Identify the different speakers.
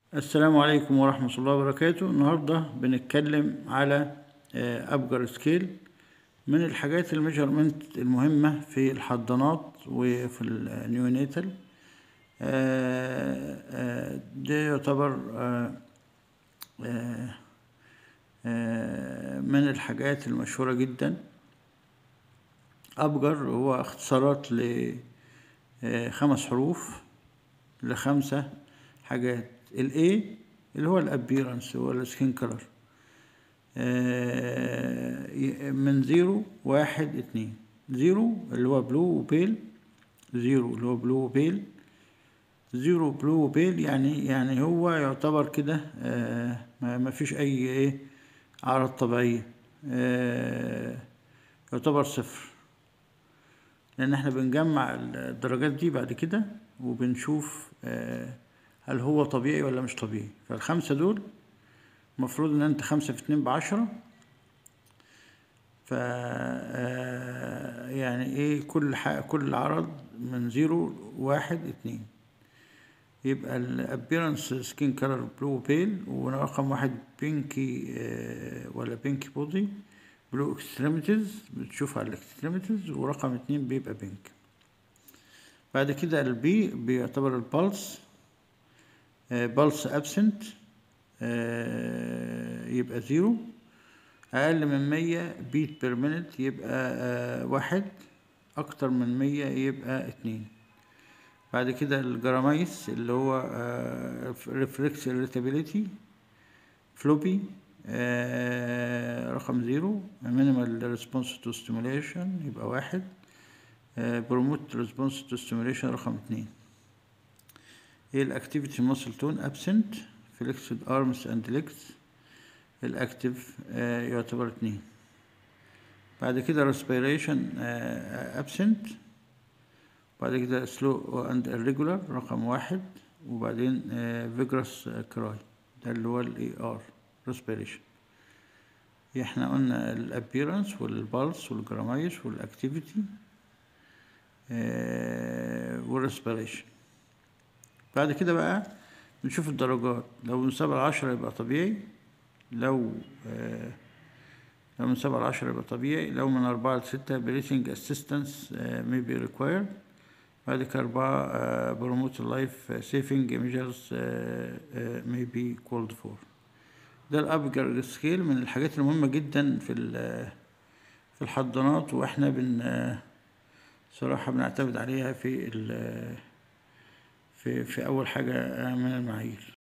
Speaker 1: السلام عليكم ورحمة الله وبركاته النهاردة بنتكلم على أبجر سكيل من الحاجات الميجرمنت المهمة في الحضانات وفي النيونيتال ده يعتبر من الحاجات المشهورة جدا أبجر هو اختصارات لخمس حروف لخمسة حاجات ال A اللي هو الابيرنس هو السكين كلر من زيرو واحد اتنين زيرو اللي هو بلو وبيل زيرو اللي هو بلو وبيل زيرو بلو وبيل يعني يعني هو يعتبر كده ما فيش اي ايه اعراض طبيعية يعتبر صفر لان احنا بنجمع الدرجات دي بعد كده وبنشوف هل هو طبيعي ولا مش طبيعي فالخمسة دول المفروض ان انت خمسة في اتنين بعشرة ف يعني ايه كل حق كل عرض من زيرو واحد اتنين يبقى الابيرنس سكين كلر بلو بيل ورقم واحد بينكي ولا بينكي بودي بلو اكستريميتيز بتشوف على الاكستريميتيز ورقم اتنين بيبقى بينك بعد كده البي بيعتبر البلس بلس ابسنت يبقى زيرو اقل من مية بيت بير مينت يبقى واحد اكتر من مية يبقى اتنين بعد كده الجراميس اللي هو ريفلكس irritability فلوبي رقم زيرو minimal response to stimulation يبقى واحد promote response to stimulation رقم اتنين ايه الاكتيفيتي ماسل تون ابسنت فليكسد ارمز اند ليجز الاكتيف يعتبر اتنين بعد كده respiration ابسنت بعد كده slow and irregular رقم واحد وبعدين vigorous cry ده اللي هو الاي ار respiration احنا قلنا الابيرنس والبلس والجرامايس والاكتيفيتي والريسبيريشن بعد كده بقى نشوف الدرجات لو من سبعة لعشرة يبقى طبيعي لو آه لو من سبعة لعشرة يبقى طبيعي لو من أربعة لستة بريسنج اسيستنس may be required بعد كده أربعة آه promote life saving measures آه may be called for ده الأبجر سكيل من الحاجات المهمة جدا في في الحضانات واحنا بن صراحة بنعتمد عليها في في في أول حاجة من المعايير